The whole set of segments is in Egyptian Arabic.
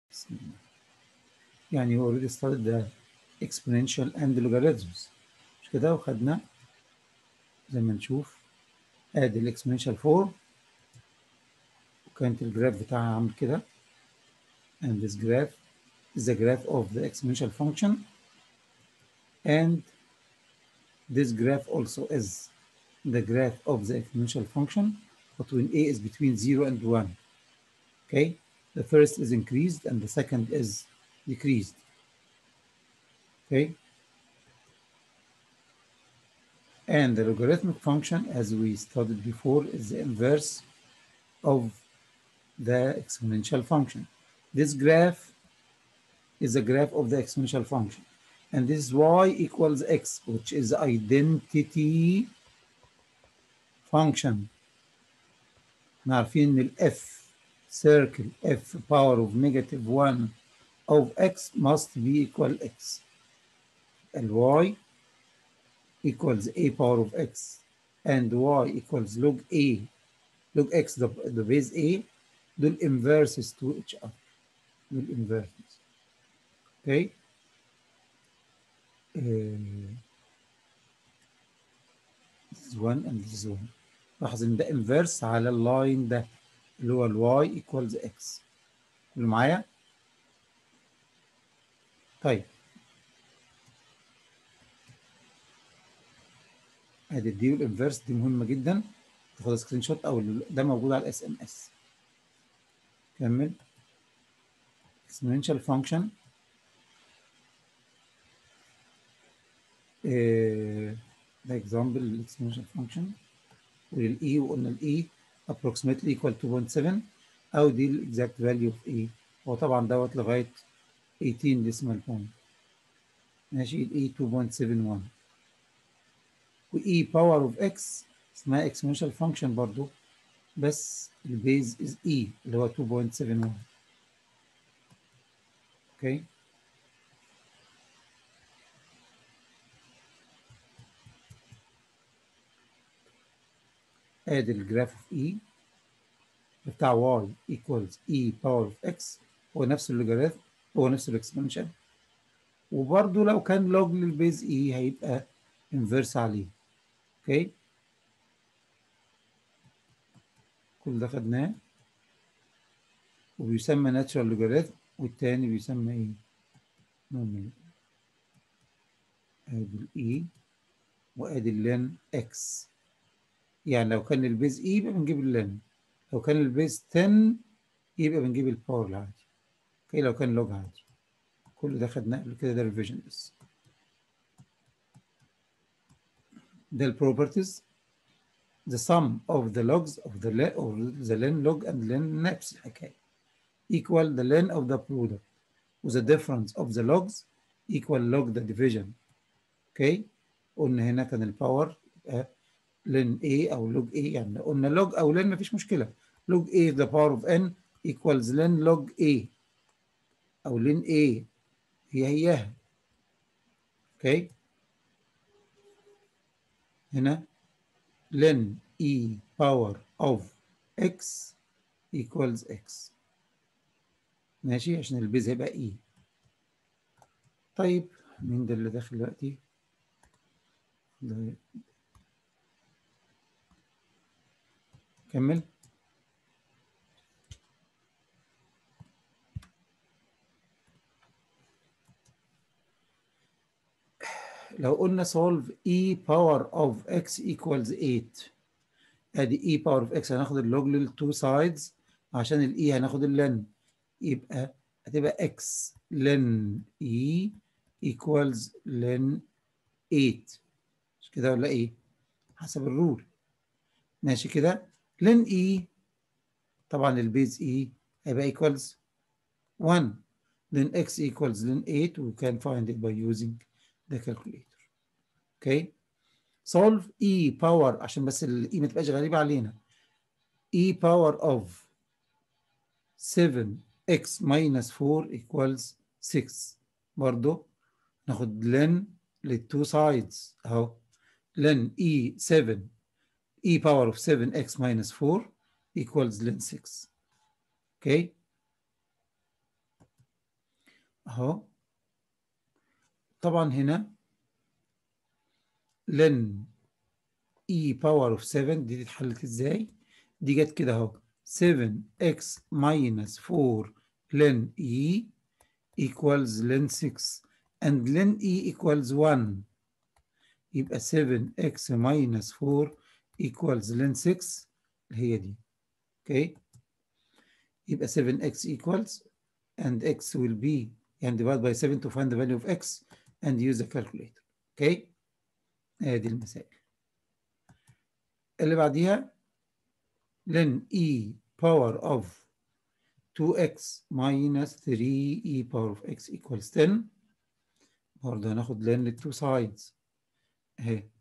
بسم الله. يعني we already studied the exponential and logarithms مش كده وخدنا زي ما نشوف ادي الاكسبوننشال فورم وكانت الجراف بتاعها عامل كده and this graph is the graph of the exponential function and this graph also is the graph of the exponential function but when a is between 0 and 1 okay the first is increased and the second is decreased okay and the logarithmic function as we studied before is the inverse of the exponential function this graph is a graph of the exponential function and this is y equals x which is identity function احنا عارفين ان ال f circle f power of negative 1 of x must be equal x ال y equals a power of x and y equals log a log x the, the base a دول inverses to each other دول inverses okay uh, this is one and this is one لاحظ ان ده inverse على اللاين ده اللي هو ال y equals x اللي معايا طيب ادي دي والانفيرس دي مهمه جدا تاخد سكرين شوت او ده موجود على الاس ام اس كمل exponential function ده example exponential function والاي وقلنا الاي approximately equal 2.7 او دي الاكزاكت فاليو اوف اي هو طبعا دوت لغايه 18 decimal point ماشي الاي 2.71 و e power of x اسمها exponential function برضو بس البيز is e اللي هو 2.71 اوكي ادي الجراف اوف e بتاع y equals e power of x هو نفس اللوجاريثم هو نفس الاكسبنشن وبرضو لو كان لوج للبيز e هيبقى انفيرس عليه اوكي كل ده خدناه وبيسمى ناتشرال لوجاريثم والتاني بيسمى ايه؟ نورمال ادي الاي وادي اللين اكس يعني لو كان البيز اي يبقى بنجيب اللين لو كان البيز 10 يبقى بنجيب الباور العادي اوكي لو كان لوج عادي كل ده خدناه قبل كده ده ريفيجن بس ده البروبرتيز the sum of the logs of the len or the len log and len نفس الحكايه equal the len of the product with the difference of the logs equal log the division اوكي قلنا هنا كان الباور يبقى len a او log a يعني قلنا log او len مفيش مشكله log a the power of n equals len log a او len a هي هيها اوكي هنا len e power of x equals x ماشي عشان البيز هيبقى e طيب مين ده اللي داخل دلوقتي ده كمل لو قلنا solve e power of x equals 8 ادي e power of x هناخد اللوج للتو سايدز عشان الاي هناخد اللن يبقى هتبقى x ln e equals ln 8 مش كده ولا ايه؟ حسب الرول ماشي كده ln e طبعا البيز e هيبقى equals 1 then x equals ln 8 we can find it by using the calculator اوكي solve e power عشان بس الاي ما تبقاش غريبه علينا e power of 7x minus 4 equals 6 برضو ناخد ln للتو سايدز اهو ln e 7 e power of 7x minus 4 equals ln 6 اوكي اهو طبعا هنا لن e باور اوف 7 دي اتحلت ازاي دي جت كده اهو 7x minus 4 ln e equals ln 6 and ln e equals 1 يبقى 7x minus 4 equals ln 6 هي دي اوكي يبقى 7x equals and x will be and divide by 7 to find the value of x and use the calculator اوكي ادي المسائل اللي بعديها ln e power of 2x minus 3e power of x equals 10 برضه هناخد ln للتو sides اهي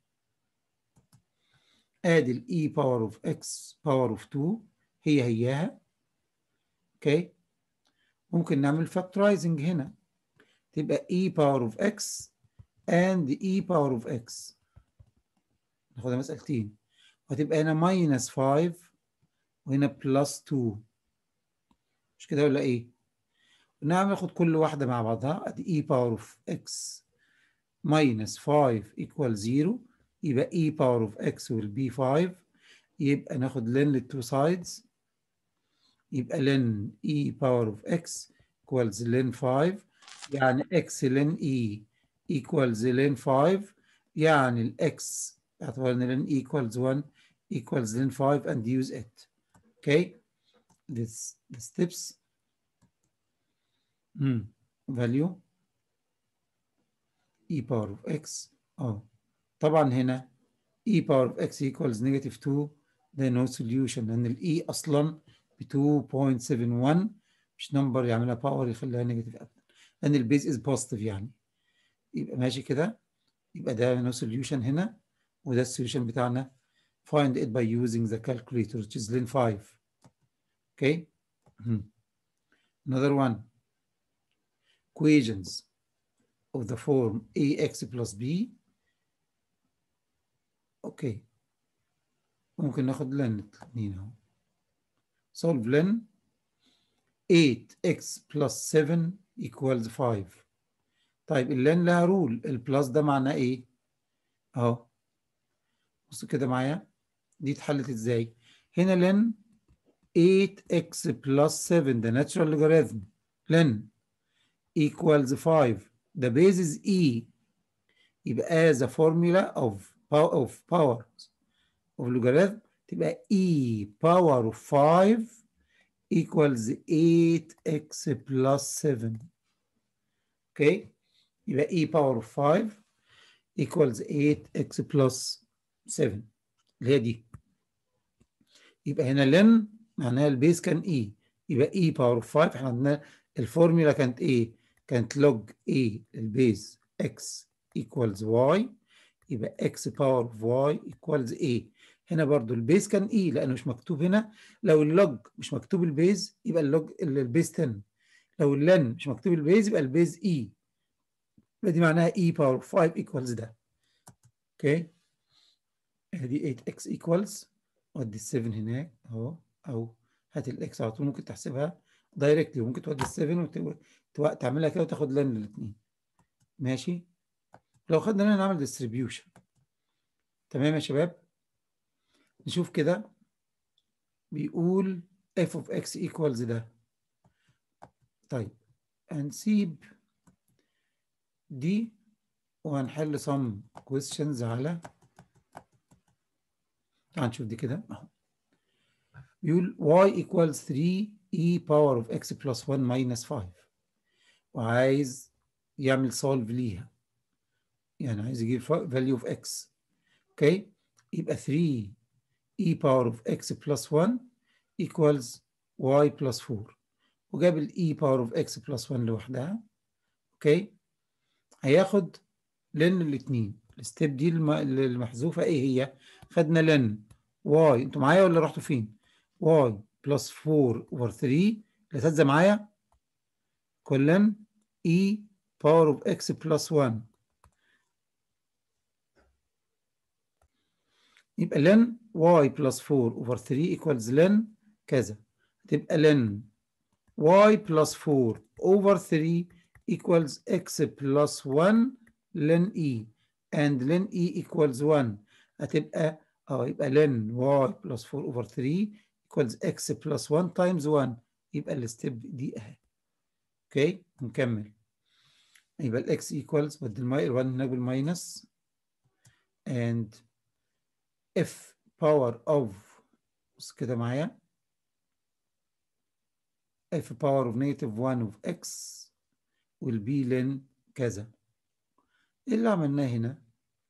ادي ال e power of x power of 2 هي هياها اوكي ممكن نعمل factorizing هنا تبقى e power of x and e power of x ناخدها مسألتين وهتبقى هنا minus 5 وهنا plus 2 مش كده ولا ايه؟ نعم ناخد كل واحدة مع بعضها ادي e power of x minus 5 equals 0 يبقى e power of x will be 5 يبقى ناخد ln للتو sides يبقى ln e power of x equals ln 5 يعني x ln e equals ln 5 يعني ال x اعتبرنا ln e equals 1 equals ln 5 and use it okay this the steps mm. value e power of x اه طبعا هنا e power of x equals negative 2 ده no solution لان ال e اصلا ب 2.71 مش نمبر يعملها باور يخليها نيجاتيف ابدا لان البيز از بوزيتيف يعني يبقى ماشي كده يبقى ده no solution هنا وده السوليوشن بتاعنا find it by using the calculator which is ln 5 okay another one equations of the form ax plus b okay ممكن ناخد لن الاثنين اهو solve لن 8x plus 7 equals 5 طيب اللن لها رول البلس ده معناه ايه اهو بصوا كده معايا دي اتحلت ازاي هنا لن 8x plus 7 ده natural logarithm لن equals 5 the base is e يبقى as a formula of power of powers of logarithm تبقى e power of 5 equals 8x plus 7 اوكي يبقى e power of 5 equals 8x plus 7 اللي هي دي يبقى هنا لن معناها البيز كان e يبقى e power of 5 احنا عندنا الفورمولا كانت ايه؟ كانت log a البيز x equals y يبقى x power of y equals a هنا برضو البيز كان e لانه مش مكتوب هنا لو اللوج مش مكتوب البيز يبقى اللوج البيز 10 لو اللن مش مكتوب البيز يبقى البيز e يبقى دي معناها e power 5 equals ده اوكي ادي 8x equals ودي ال 7 هناك اهو او هات الاكس على طول ممكن تحسبها دايركتلي وممكن تودي ال 7 وتعملها كده وتاخد لن للاثنين ماشي لو خدنا لنا نعمل ديستريبيوشن تمام يا شباب نشوف كده بيقول f of x equals ده طيب هنسيب دي وهنحل some questions على تعال نشوف دي كده بيقول y equals 3 e power of x plus 1 minus 5 وعايز يعمل solve ليها يعني عايز يجيب value of x اوكي يبقى 3 e power of x plus 1 equals y plus 4 وجاب ال e power of x plus 1 لوحدها اوكي هياخد لن الاثنين الستيب دي المحذوفه ايه هي خدنا لن y انتوا معايا ولا رحتوا فين y plus 4 over 3 الاساتذه معايا كلن e power of x plus 1 يبقى لن y plus 4 over 3 equals لن كذا تبقى لن y plus 4 over 3 equals x plus 1 ln e and ln e equals 1 هتبقى اه يبقى ln y plus 4 over 3 equals x plus 1 times 1 يبقى الستيب دي اهي اوكي نكمل يبقى الاكس ايكوالز بدل ال 1 هناك بالماينس and f power of بص كده معايا f power of negative 1 of x will be ln كذا ايه اللي عملناه هنا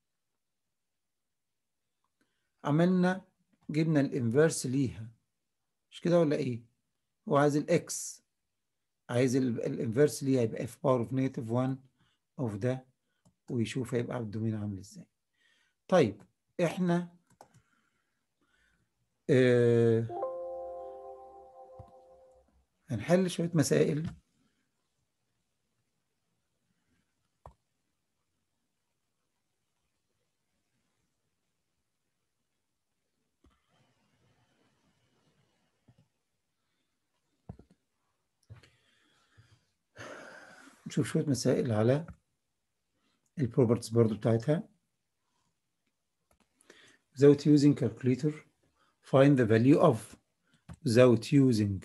عملنا جبنا الانفرس ليها مش كده ولا ايه هو عايز الاكس عايز الانفرس ليها يبقى f power of negative 1 of ده ويشوف هيبقى الدومين عامل ازاي طيب احنا آه هنحل شوية مسائل نشوف شوية مسائل على البروبرتيز برضو بتاعتها without using calculator find the value of without using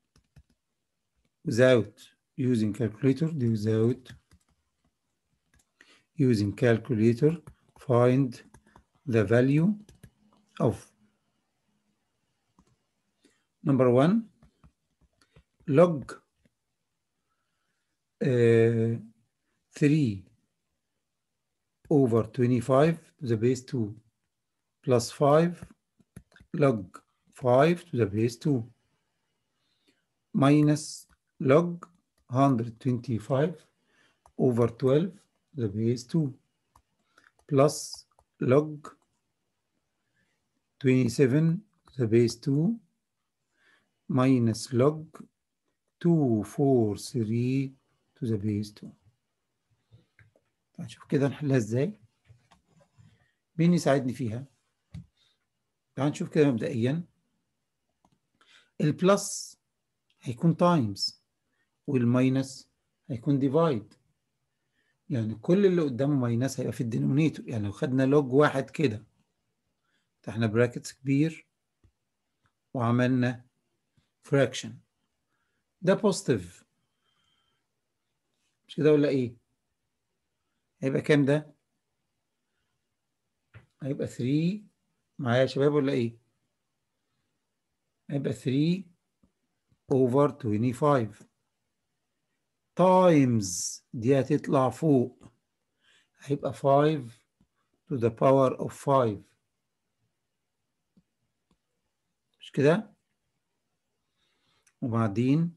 without using calculator دي without using calculator find the value of number one log uh, 3 over 25 to the base 2 plus 5 log 5 to the base 2 minus log 125 over 12 to the base 2 plus log 27 to the base 2 minus log 243 to the base 2 هنشوف كده نحلها ازاي مين يساعدني فيها تعال نشوف كده مبدئيا البلس هيكون تايمز والماينس هيكون ديفايد يعني كل اللي قدامه ماينس هيبقى في الدينومينيتور يعني لو خدنا لوج واحد كده فتحنا براكتس كبير وعملنا فراكشن ده بوزيتيف مش كده ولا ايه هيبقى كام ده هيبقى 3 معايا يا شباب ولا ايه هيبقى 3 over 25 times دي هتطلع فوق هيبقى 5 to the power of 5 مش كده وبعدين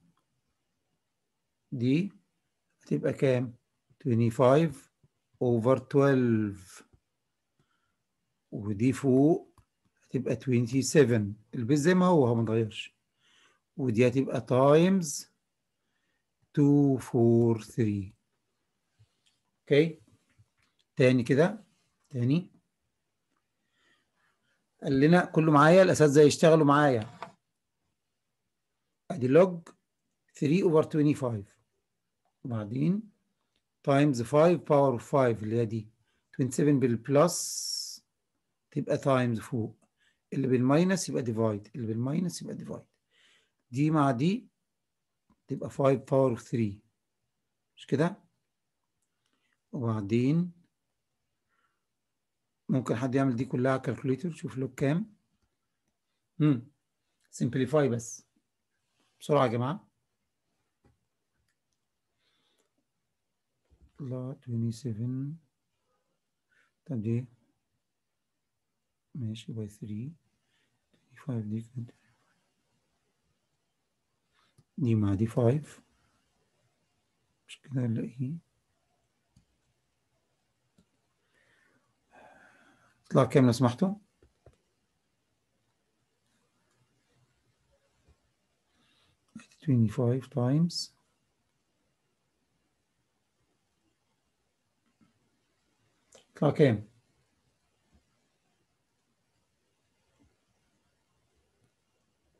دي هتبقى كام 25 over 12 ودي فوق هتبقى 27 البيز زي ما هو هو ما اتغيرش ودي هتبقى تايمز 2 4 3 اوكي تاني كده تاني قال لنا كله معايا الاساتذه يشتغلوا معايا ادي لوج 3 اوفر 25 وبعدين تايمز 5 باور اوف 5 اللي هي دي 27 بالبلس تبقى تايمز فوق اللي بالماينس يبقى ديفايد اللي بالماينس يبقى ديفايد دي مع دي تبقى 5 باور اوف 3 مش كده وبعدين ممكن حد يعمل دي كلها كالكوليتر شوف له كام امم سمبليفاي بس بسرعه يا جماعه لا 27 طب دي ماشي باي 3 25 دي كانت دي مع دي 5 مش كده ولا ايه اطلع كام لو سمحتوا twenty five times اطلع كام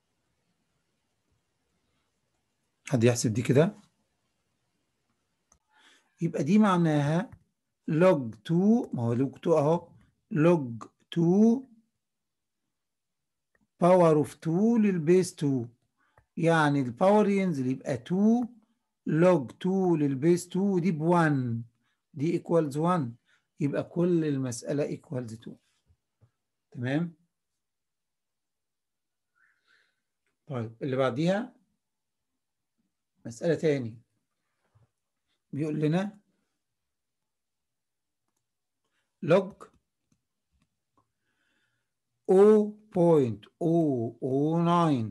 حد يحسب دي كده يبقى دي معناها log 2 ما هو log 2 اهو log 2 باور اوف 2 للبيس 2 يعني الباور ينزل يبقى 2 log 2 للبيس 2 ودي ب 1 دي ايكوالز 1 يبقى كل المسألة ايكوالز 2 تمام طيب اللي بعديها مسألة تاني بيقول لنا log 0.009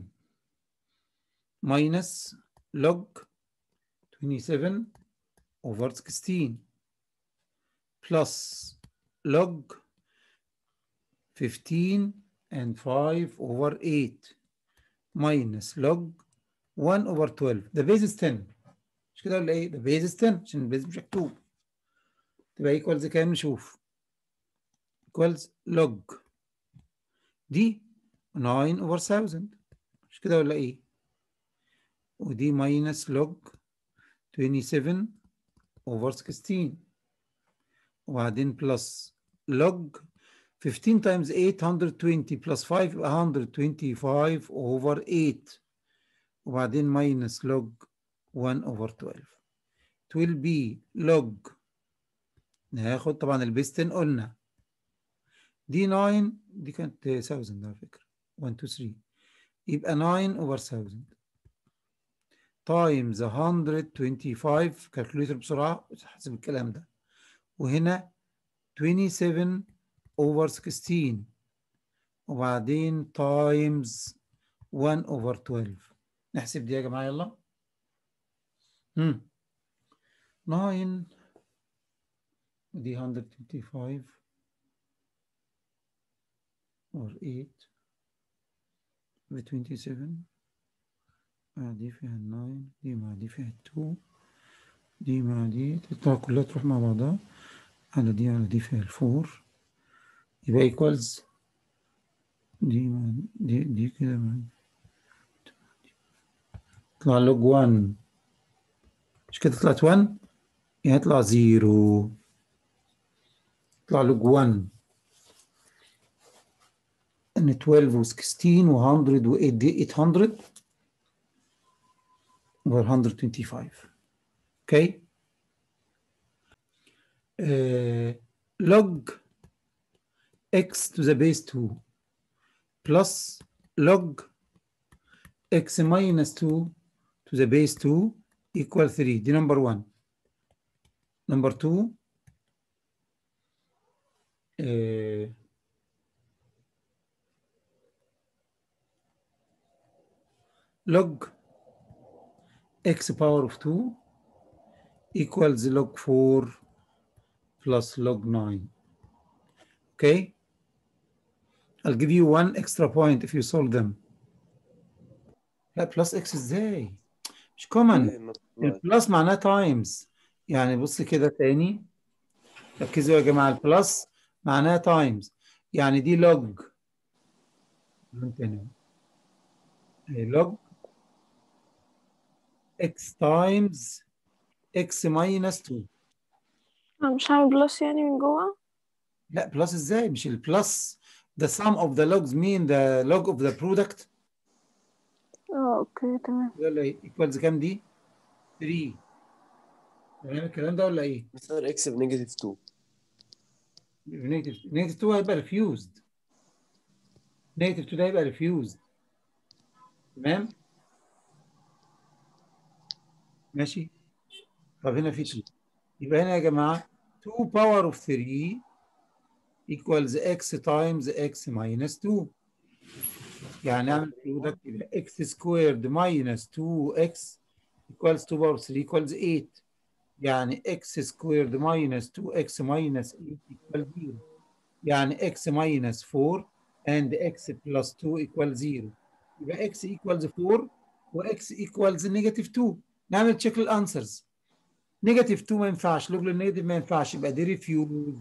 minus log 27 over 16 plus log 15 and 5 over 8 minus log 1 over 12 the base is 10 مش كده ولا ايه؟ the base is 10 عشان البيز مش مكتوب تبقى ايكوالز كام نشوف equals log دي 9 over 1000 مش كده ولا ايه؟ ودي minus log 27 over 16 وبعدين plus log 15 times 8 120 plus 5 يبقى 125 over 8 وبعدين minus log 1 over 12 it will be log ناخد طبعا البيس 10 قلنا دي 9 دي كانت 1000 على فكرة 1 2 3 يبقى 9 over 1000 times 125 كالكوليتر بسرعة حسب الكلام ده وهنا 27 over 16 وبعدين times 1 over 12 نحسب دي يا جماعة يلا هم 9 دي 125 or 8 ب 27 مع دي فيها 9 دي مع دي فيها 2 دي مع دي تطلع كلها تروح مع بعضها على دي على دي فيها الفور يبقى ايكوالز دي مع دي دي كده مع يطلع لوج 1 مش كده طلعت 1 يعني يطلع 0 يطلع لوج 1 ان 12 و 16 و 100 و 800 over 125 okay uh, log x to the base 2 plus log x minus 2 to the base 2 equal 3 دي number 1 number 2 uh, log x power of 2 equals log 4 plus log 9 okay I'll give you one extra point if you solve them لا بلس اكس ازاي مش كومن البلس معناه تايمز يعني بص كده تاني ركزوا يا جماعه البلس معناه تايمز يعني دي لوج تاني لوج x times x minus 2 أنا مش هعمل بلس يعني من جوه لا بلس ازاي مش البلس the sum of the logs mean the log of the product اه اوكي تمام ولا ايه equals كام دي 3 تمام الكلام ده ولا ايه مثلا اكس بنيجاتيف 2 نيجاتيف نيجاتيف 2 هيبقى refused نيجاتيف 2 ده هيبقى refused تمام ماشي طب هنا في 2 يبقى هنا يا جماعه 2 باور اوف 3 equals x times x minus 2 يعني اعمل برودكت يبقى x squared minus 2x equals 2 power 3 equals 8 يعني x squared minus 2x minus 8 equals 0 يعني x minus 4 and x plus 2 equals 0 يبقى x equals 4 و x equals negative 2 نعمل تشيك للانسرز نيجاتيف 2 ما ينفعش لوج للنيجاتيف ما ينفعش يبقى دي ريفيوز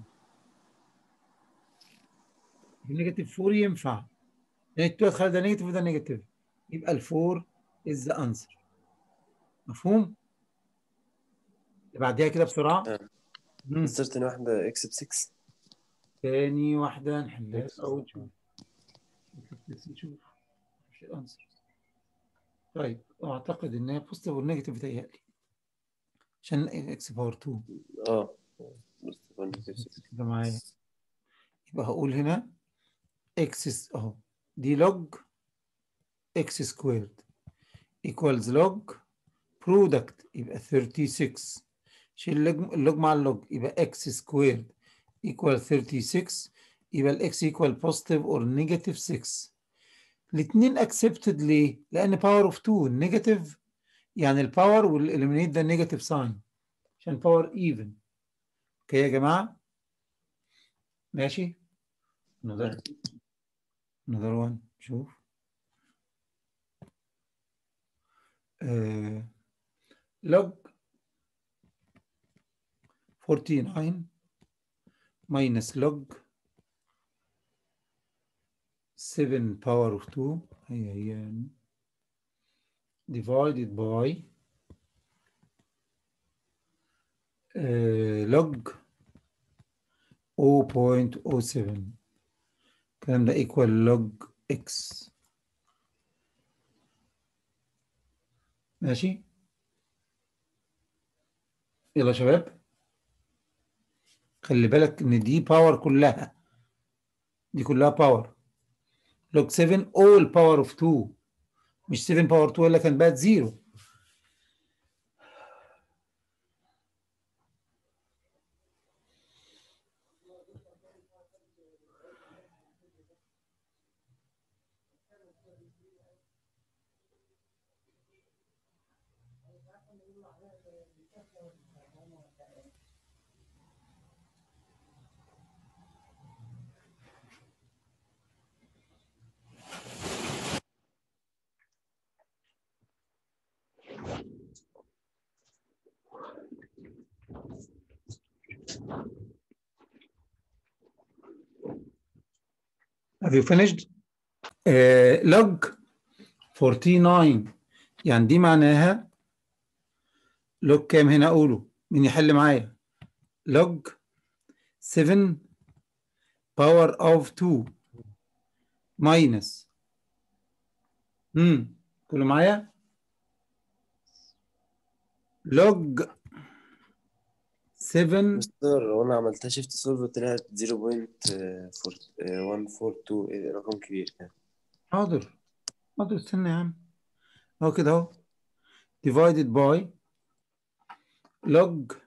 النيجاتيف 4 ينفع يعني 2 تخلي ده نيجاتيف وده نيجاتيف يبقى ال 4 از ذا انسر مفهوم؟ اللي بعديها كده بسرعة آه. مم. مستر تاني واحدة اكس بسكس تاني واحدة نحلها أو نشوف بس نشوف مش الأنسر طيب أعتقد إن هي بوزيتيف والنيجاتيف بتهيألي عشان إكس باور 2 اه مستر تاني اكس بسكس كده معايا يبقى هقول هنا إكس أهو دي لوج إكس سكويرد equals log product يبقى 36 شيل اللوج اللوج مع اللوج يبقى x سكويرد equal 36 يبقى الاكس equal positive or negative 6 الاثنين accepted ليه؟ لأن power of 2 negative يعني الباور والإليمينيت ده negative sign عشان power even اوكي يا جماعة؟ ماشي؟ another another one شوف آه log 49 minus log 7 power of 2 هي هي يعني divided by آه log 0.07 الكلام ده equal log x ماشي يلا يا شباب خلي بالك ان دي باور كلها دي كلها باور لوج 7 all power of 2 مش 7 باور 2 ولا كان بقت زيرو Have you finished? Uh, log 49 يعني دي معناها log كام هنا أقوله مين يحل معايا log 7 power of 2 minus امم كله معايا log 7 مستر وانا عملتها شيفت سولف طلعت 0.142 إيه رقم كبير يعني حاضر حاضر استنى يا عم اهو كده اهو divided by log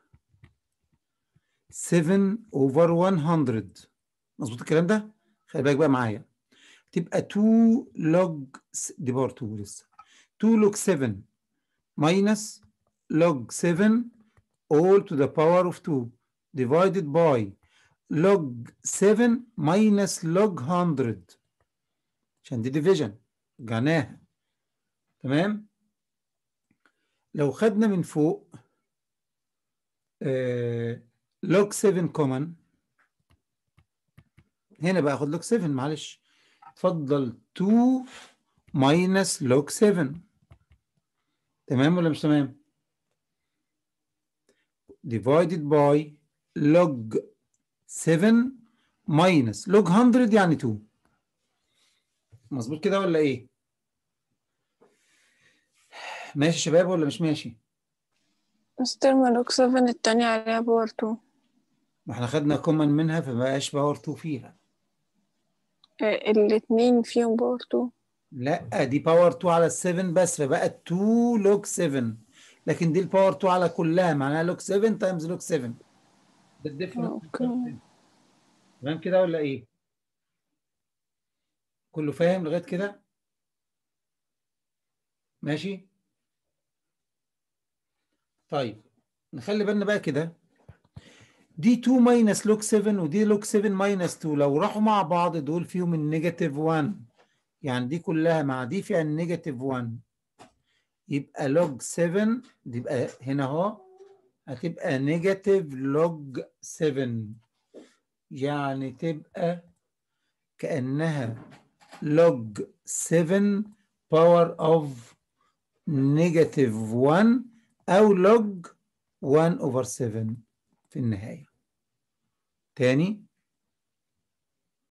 7 over 100 مظبوط الكلام ده خلي بالك بقى معايا تبقى 2 log س- دي باور 2 لسه 2 log 7 minus log 7 all to the power of 2 divided by log 7 minus log 100 عشان دي division رجعناها تمام لو خدنا من فوق آه log 7 common هنا بقى اخد log 7 معلش اتفضل 2 minus log 7 تمام ولا مش تمام divided by log 7 minus log 100 يعني 2 مظبوط كده ولا ايه ماشي يا شباب ولا مش ماشي مستر ملوك 7 التانية عليها باور 2 ما احنا خدنا كومن منها فما بقاش باور 2 فيها آه، الاتنين فيهم باور 2 لا دي باور 2 على ال 7 بس فبقت 2 لوج 7 لكن دي الباور 2 على كلها معناها لوج 7 تايمز لوج 7 ده الديفرنس اوكي تمام كده ولا ايه؟ كله فاهم لغايه كده؟ ماشي؟ طيب نخلي بالنا بقى كده دي 2 ماينس لوج 7 ودي لوج 7 ماينس 2 لو راحوا مع بعض دول فيهم النيجاتيف 1 يعني دي كلها مع دي فيها النيجاتيف 1 يبقى لوج 7 دي يبقى هنا اهو هتبقى نيجاتيف لوج 7 يعني تبقى كأنها log 7 power of negative 1 أو log 1 over 7 في النهاية تاني